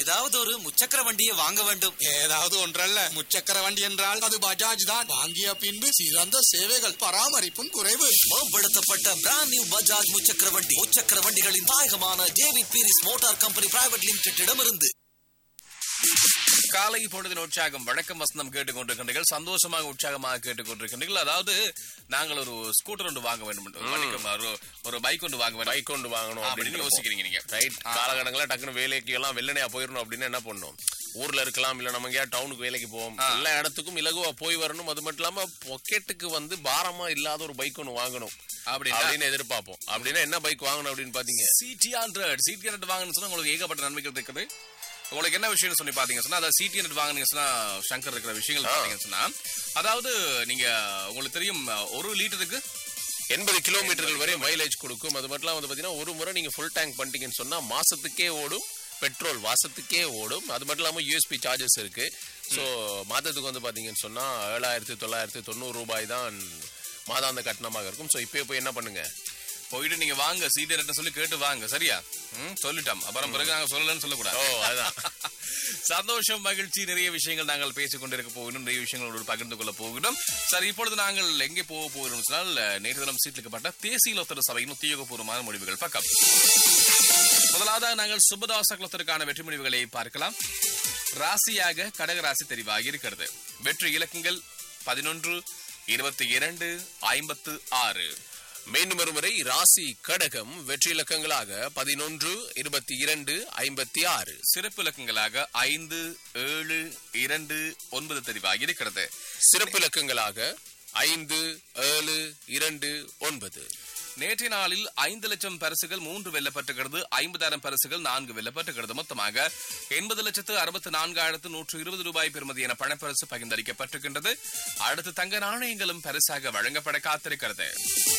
ஏதாவது ஒரு முச்சக்கர வண்டியை வாங்க வேண்டும் ஏதாவது ஒன்றல்ல முச்சக்கர வண்டி என்றால் அது பஜாஜ் தான் வாங்கிய பின்பு சிறந்த சேவைகள் பராமரிப்பும் குறைவு மேம்படுத்தப்பட்ட பிராண்ட் நியூ பஜாஜ் முச்சக்கர வண்டி முச்சக்கர வண்டிகளின் தாயகமான J V Peiris motor company private லிமிடெடிடமிருந்து காலை பொழுதின் உற்சாகம் வணக்கம் வசந்தம் கேட்டுக்கொண்டிருக்கின்றீர்கள் சந்தோஷமாக உற்சாகமாக கேட்டுக்கொண்டிருக்கின்றீர்கள் அதாவது நாங்கள் ஒரு ஸ்கூட்டர் ஒன்று வாங்க வேண்டும் என்று, மன்னிக்கவும், ஒரு ஒரு பைக் ஒன்று வாங்க வேண்டும் பைக் கொண்டு வாங்கணும் அப்படின்னு அப்படின்னு யோசிக்கிறீங்க நீங்க ரைட் காலகட்டங்களில் டக்குனு வேலைக்கு எல்லாம் வெள்ளனையா போயிடணும் அப்படின்னு என்ன பண்ணணும் ஊர்ல இருக்கலாம் இல்ல நம்ம எங்கேயா டவுனுக்கு வேலைக்கு போவோம் எல்லா இடத்துக்கும் இலகுவா போய் வரணும் அது மட்டும் இல்லாம பொக்கெட்டுக்கு வந்து பாரமா இல்லாத ஒரு பைக் ஒன்று வாங்கணும் அப்படின்னா? அப்படின்னு எதிர்பார்ப்போம் அப்படின்னா என்ன பைக் வாங்கணும் அப்படின்னு பாத்தீங்க சிடி ஹண்ட்ரட் சிடி ஹண்ட்ரட் வாங்கணும்னு சொன்னா உங்களுக்கு ஏகப்பட்ட நன்மைகள் இருக்குது உங்களுக்கு என்ன விஷயம்னு சொல்லி பாத்தீங்க சொன்னா அதாவது சிடி ஹண்ட்ரட் வாங்குனீங்க சொன்னா சங்கர் இருக்கிற விஷயங்கள் பாத்தீங்கன்னு சொன்னா அதாவது நீங்க உங்களுக்கு தெரியும் ஒரு லிட்டருக்கு எண்பது கிலோமீட்டர்கள் வரை மைலேஜ் கொடுக்கும் அது மட்டும் இல்லாம வந்து பாத்தீங்கன்னா ஒரு முறை நீங்க ஃபுல் டேங்க் பண்ணிட்டீங்கன்னு சொன்னா மாசத்துக்கே ஓடும் பெட்ரோல் வாசத்துக்கே ஓடும் அது மட்டும் இல்லாம யூஎஸ்பி சார்ஜஸ் இருக்கு ஸோ மாதத்துக்கு வந்து பாத்தீங்கன்னு சொன்னா ஏழாயிரத்தி தொள்ளாயிரத்தி தொண்ணூறு ரூபாய் தான் மாதாந்த கட்டணமாக இருக்கும் ஸோ இப்போ போய் என்ன பண்ணுங்க போயிட்டு நீங்க வாங்க சிடி ஹண்ட்ரட் சொல்லி கேட்டு வாங்க சரியா ம், சொல்லிட்டோம் அப்புறம் பிறகு நாங்க சொல்லலன்னு சொல்லக்கூடாது ஓ அதுதான் சந்தோஷம் மகிழ்ச்சி நிறைய விஷயங்கள் நாங்கள் பேசிக் கொண்டிருக்க போகிறோம் நிறைய விஷயங்களோடு பகிர்ந்து கொள்ள போகிறோம் சரி இப்பொழுது நாங்கள் எங்கே போக போகிறோம் சொன்னால் நேற்று தினம் சீட்லிக்கப்பட்ட தேசிய லோத்தர சபையின் உத்தியோகபூர்வமான முடிவுகள் பக்கம் முதலாவதாக நாங்கள் சுபதாச குலத்திற்கான வெற்றி முடிவுகளை பார்க்கலாம் ராசியாக கடகராசி தெரிவாகி இருக்கிறது வெற்றி இலக்கங்கள் பதினொன்று இருபத்தி இரண்டு ஐம்பத்து ஆறு மீண்டும் ஒருமுறை ராசி கடகம் வெற்றி இலக்கங்களாக பதினொன்று இருபத்தி இரண்டு ஐம்பத்தி ஆறு சிறப்பு இலக்கங்களாக ஐந்து ஏழு இரண்டு ஒன்பது தெரிவாகி இருக்கிறது சிறப்பு இலக்கங்களாக ஐந்து ஏழு இரண்டு ஒன்பது நேற்றைய நாளில் ஐந்து லட்சம் பரிசுகள் மூன்று வெல்லப்பட்டுகிறது ஐம்பதாயிரம் பரிசுகள் நான்கு வெல்லப்பட்டுகிறது மொத்தமாக எண்பது லட்சத்து அறுபத்தி நான்காயிரத்து நூற்று இருபது ரூபாய் பெறுமதியான பணப்பரிசு பகிர்ந்தளிக்கப்பட்டிருக்கின்றது அடுத்து தங்க நாணயங்களும் பரிசாக வழங்கப்பட காத்திருக்கிறது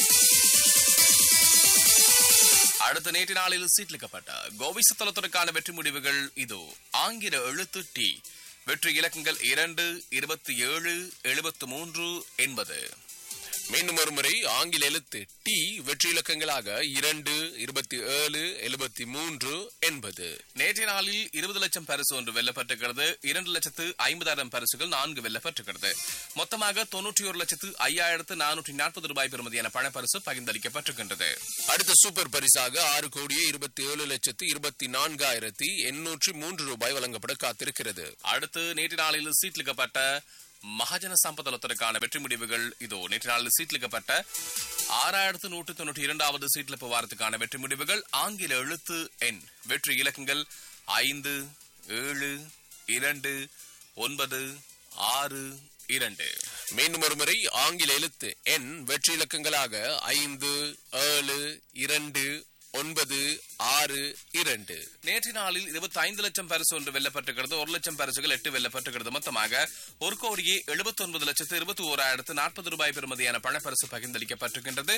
அடுத்த நேற்று நாளில் சீட்லிக்கப்பட்ட கோவிசத்தலத்திற்கான வெற்றி முடிவுகள் இதோ ஆங்கில எழுத்து டி வெற்றி இலக்கங்கள் இரண்டு இருபத்தி ஏழு எழுபத்து மூன்று எண்பது மீண்டும் ஒருமுறை ஆங்கில எழுத்து டி வெற்றி இலக்கங்களாக இரண்டு இருபத்தி ஏழு எழுபத்தி மூன்று எண்பது நேற்றைய நாளில் இருபது லட்சம் பரிசு ஒன்று வெல்லப்பட்டிருக்கிறது இரண்டு லட்சத்து ஐம்பதாயிரம் பரிசுகள் நான்கு வெல்லப்பட்டிருக்கிறது மொத்தமாக தொன்னூற்றி ஒரு லட்சத்து ஐயாயிரத்து நானூற்றி நாற்பது ரூபாய் பெறுமதியான பணப்பரிசு பகிர்ந்தளிக்கப்பட்டிருக்கின்றது அடுத்த சூப்பர் பரிசாக ஆறு கோடியே இருபத்தி ஏழு லட்சத்து இருபத்தி நான்காயிரத்தி எண்ணூற்றி மூன்று ரூபாய் வழங்கப்பட காத்திருக்கிறது அடுத்து நேற்று நாளில் சீட்லிக்கப்பட்ட மகாஜன சம்பதலத்திற்கான வெற்றி முடிவுகள் இதோ நேற்று நாளில் சீட்லிக்கப்பட்ட ஆறாயிரத்து நூற்று தொண்ணூற்றி இரண்டாவது சீட்லிப்பு வாரத்துக்கான வெற்றி முடிவுகள் ஆங்கில எழுத்து எண் வெற்றி இலக்கங்கள் ஐந்து ஏழு இரண்டு ஒன்பது ஆறு இரண்டு மீண்டும் ஒருமுறை ஆங்கில எழுத்து எண் வெற்றி இலக்கங்களாக ஐந்து ஏழு இரண்டு ஒன்பது ஆறு இரண்டு நேற்று நாளில் இருபத்தி ஐந்து லட்சம் பரிசு ஒன்று வெல்லப்பட்டிருக்கிறது ஒரு லட்சம் பரிசுகள் எட்டு வெல்லப்பட்டிருக்கிறது மொத்தமாக ஒரு கோடியே எழுபத்தி ஒன்பது லட்சத்து இருபத்தி ஓராயிரத்து நாற்பது ரூபாய் பெறுமதியான பணப்பரிசு பகிர்ந்தளிக்கப்பட்டிருக்கின்றது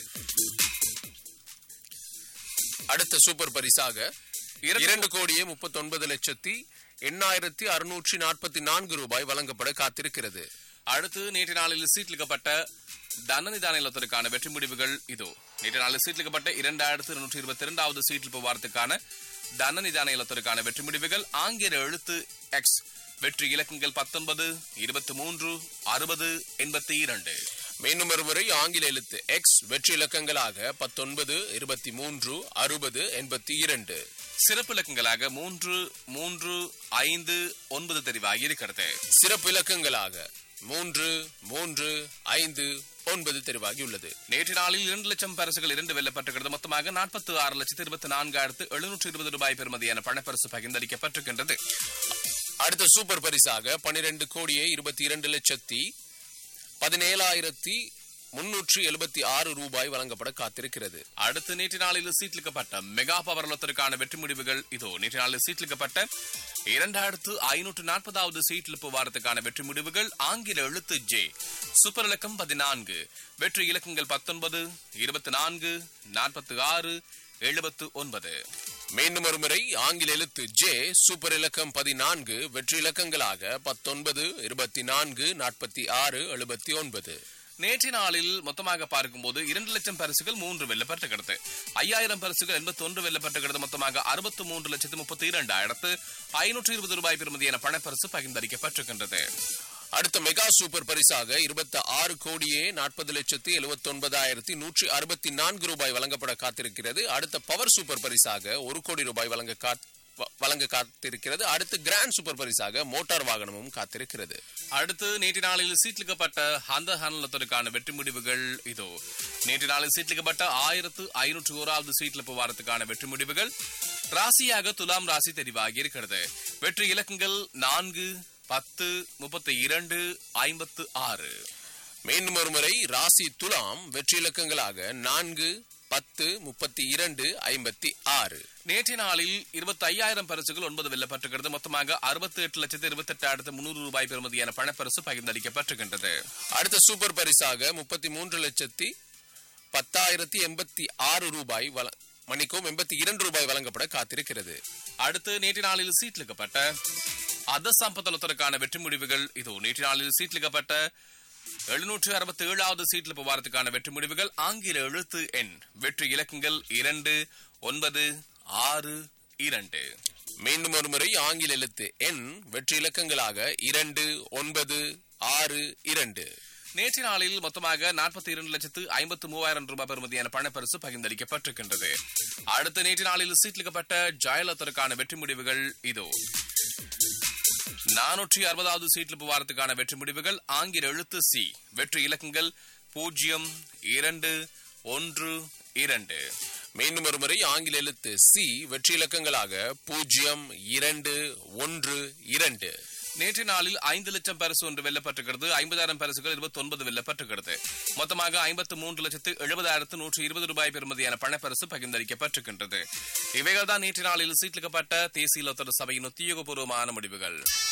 அடுத்த சூப்பர் பரிசாக இரண்டு இரண்டு கோடியே முப்பத்தி ஒன்பது லட்சத்தி எண்ணாயிரத்தி அறுநூற்றி நாற்பத்தி நான்கு ரூபாய் வழங்கப்பட காத்திருக்கிறது அடுத்து நேற்று நாளில் சீட்லிக்கப்பட்ட தனநிதான இல்லத்திற்கான வெற்றி முடிவுகள் இதோ நேற்று நாளில் சீட்லிக்கப்பட்ட இரண்டாயிரத்து இருநூற்றி இருபத்தி இரண்டாவது சீட்லிப்பு வாரத்துக்கான தனநிதான இல்லத்திற்கான வெற்றி முடிவுகள் ஆங்கில எழுத்து எக்ஸ் வெற்றி இலக்கங்கள் பத்தொன்பது இருபத்தி மூன்று அறுபது எண்பத்தி இரண்டு மீண்டும் ஒருமுறை ஆங்கில எழுத்து எக்ஸ் வெற்றி இலக்கங்களாக பத்தொன்பது இருபத்தி மூன்று அறுபது எண்பத்தி இரண்டு சிறப்பு இலக்கங்களாக மூன்று மூன்று ஐந்து ஒன்பது தெரிவாகி இருக்கிறது சிறப்பு இலக்கங்களாக மூன்று மூன்று ஐந்து ஒன்பது தெரிவாகி உள்ளது நேற்று நாளில் இரண்டு லட்சம் பரிசுகள் இரண்டு வெல்லப்பட்டிருக்கிறது மொத்தமாக நாற்பத்தி ஆறு லட்சத்து இருபத்தி நான்காயிரத்து எழுநூற்று இருபது ரூபாய் பெறுமதியான பணப்பரிசு பகிர்ந்தளிக்கப்பட்டிருக்கின்றது அடுத்த சூப்பர் பரிசாக பனிரெண்டு கோடியே இருபத்தி இரண்டு லட்சத்தி பதினேழாயிரத்தி முன்னூற்றி எழுபத்தி ஆறு ரூபாய் வழங்கப்பட காத்திருக்கிறது அடுத்து நேற்று நாளில் சீட்லிக்கப்பட்ட மெகா பவர்லத்திற்கான வெற்றி முடிவுகள் இதோ நேற்று நாளில் சீட்லிக்கப்பட்ட இரண்டாயிரத்து ஐநூற்று நாற்பதாவது சீட்லிப்பு வாரத்துக்கான வெற்றி முடிவுகள் ஆங்கில எழுத்து ஜே சூப்பர் இலக்கம் பதினான்கு வெற்றி இலக்கங்கள் பத்தொன்பது இருபத்தி நான்கு நாற்பத்தி ஆறு எழுபத்து ஒன்பது மீண்டும் ஒருமுறை ஆங்கில எழுத்து ஜே சூப்பர் இலக்கம் பதினான்கு வெற்றி இலக்கங்களாக பத்தொன்பது இருபத்தி நான்கு நாற்பத்தி ஆறு எழுபத்தி ஒன்பது நேற்று நாளில் மொத்தமாக பார்க்கும்போது இரண்டு லட்சம் பரிசுகள் மூன்று வெல்லப்பட்டுகிறது ஐயாயிரம் பரிசுகள் எண்பத்தி ஒன்று வெல்லப்பட்டுகிறது மொத்தமாக அறுபத்தி மூன்று லட்சத்து முப்பத்தி இரண்டாயிரத்து ஐநூற்று இருபது ரூபாய் பெறுமதியான பணப்பரிசு பகிர்ந்தளிக்கப்பட்டிருக்கின்றது அடுத்த மெகா சூப்பர் பரிசாக இருபத்தி ஆறு கோடியே நாற்பது லட்சத்தி எழுபத்தி ஒன்பதாயிரத்தி நூற்றி அறுபத்தி நான்கு ரூபாய் வழங்கப்பட காத்திருக்கிறது அடுத்த பவர் சூப்பர் பரிசாக ஒரு கோடி ரூபாய் வழங்க காத்- வ- வழங்க காத்திருக்கிறது அடுத்து கிராண்ட் சூப்பர் பரிசாக மோட்டார் வாகனமும் காத்திருக்கிறது அடுத்து நேற்று நாளில் சீட்லிக்கப்பட்ட அந்த ஹனலத்திற்கான வெற்றி முடிவுகள் இதோ நேற்று நாளில் சீட்லிக்கப்பட்ட ஆயிரத்து ஐநூற்று ஓராவது சீட்லிப்பு வாரத்துக்கான வெற்றி முடிவுகள் ராசியாக துலாம் ராசி தெரிவாகி இருக்கிறது வெற்றி இலக்கங்கள் நான்கு பத்து முப்பத்தி இரண்டு ஐம்பத்து ஆறு மீண்டும் ஒருமுறை ராசி துலாம் வெற்றி இலக்கங்களாக நான்கு பத்து முப்பத்தி இரண்டு ஐம்பத்தி ஆறு நேற்றைய நாளில் இருபத்தி ஐயாயிரம் பரிசுகள் ஒன்பது வெல்லப்பட்டிருக்கிறது மொத்தமாக அறுபத்தி எட்டு லட்சத்து இருபத்தி எட்டாயிரத்து முன்னூறு ரூபாய் பெறுமதியான பணப்பரிசு பகிர்ந்தளிக்கப்பட்டிருக்கின்றது அடுத்த சூப்பர் பரிசாக முப்பத்தி மூன்று லட்சத்தி பத்தாயிரத்தி எண்பத்தி ஆறு ரூபாய் வழ- மன்னிக்கவும் எண்பத்தி இரண்டு ரூபாய் வழங்கப்பட காத்திருக்கிறது அடுத்து நேற்று நாளில் சீட்லிக்கப்பட்ட அத சம்பத்தலத்திற்கான வெற்றி முடிவுகள் இதோ நேற்று நாளில் சீட்லிக்கப்பட்ட எழுநூற்று அறுபத்தி ஏழாவது சீட்லிப்பு வாரத்துக்கான வெற்றி முடிவுகள் ஆங்கில எழுத்து எண் வெற்றி இலக்கங்கள் இரண்டு ஒன்பது ஆறு இரண்டு மீண்டும் ஒரு முறை ஆங்கில எழுத்து எண் வெற்றி இலக்கங்களாக இரண்டு ஒன்பது ஆறு இரண்டு நேற்று நாளில் மொத்தமாக நாற்பத்தி இரண்டு லட்சத்து ஐம்பத்து மூவாயிரம் ரூபாய் பெறுமதியான பணப்பரிசு பகிர்ந்தளிக்கப்பட்டிருக்கின்றது அடுத்த நேற்று நாளில் சீட்லிக்கப்பட்ட ஜெயலலிதாவுக்கான வெற்றி முடிவுகள் இதோ நானூற்றி அறுபதாவது சீட்லிப்பு வாரத்துக்கான வெற்றி முடிவுகள் ஆங்கில எழுத்து சி வெற்றி இலக்கங்கள் பூஜ்ஜியம் இரண்டு ஒன்று இரண்டு மீண்டும் ஒரு முறை ஆங்கில எழுத்து சி வெற்றி இலக்கங்களாக பூஜ்ஜியம் இரண்டு ஒன்று இரண்டு நேற்று நாளில் ஐந்து லட்சம் பரிசு ஒன்று வெல்லப்பட்டிருக்கிறது ஐம்பதாயிரம் பரிசுகள் இருபத்தி ஒன்பது வெல்லப்பட்டிருக்கிறது மொத்தமாக ஐம்பத்து மூன்று லட்சத்து எழுபதாயிரத்து நூற்று இருபது ரூபாய் பெறுமதியான பணப்பரிசு பகிர்ந்தளிக்கப்பட்டிருக்கின்றது இவைகள் தான் நேற்று நாளில் சீட்லிக்கப்பட்ட தேசிய லோத்தர் சபையின் உத்தியோகபூர்வமான முடிவுகள்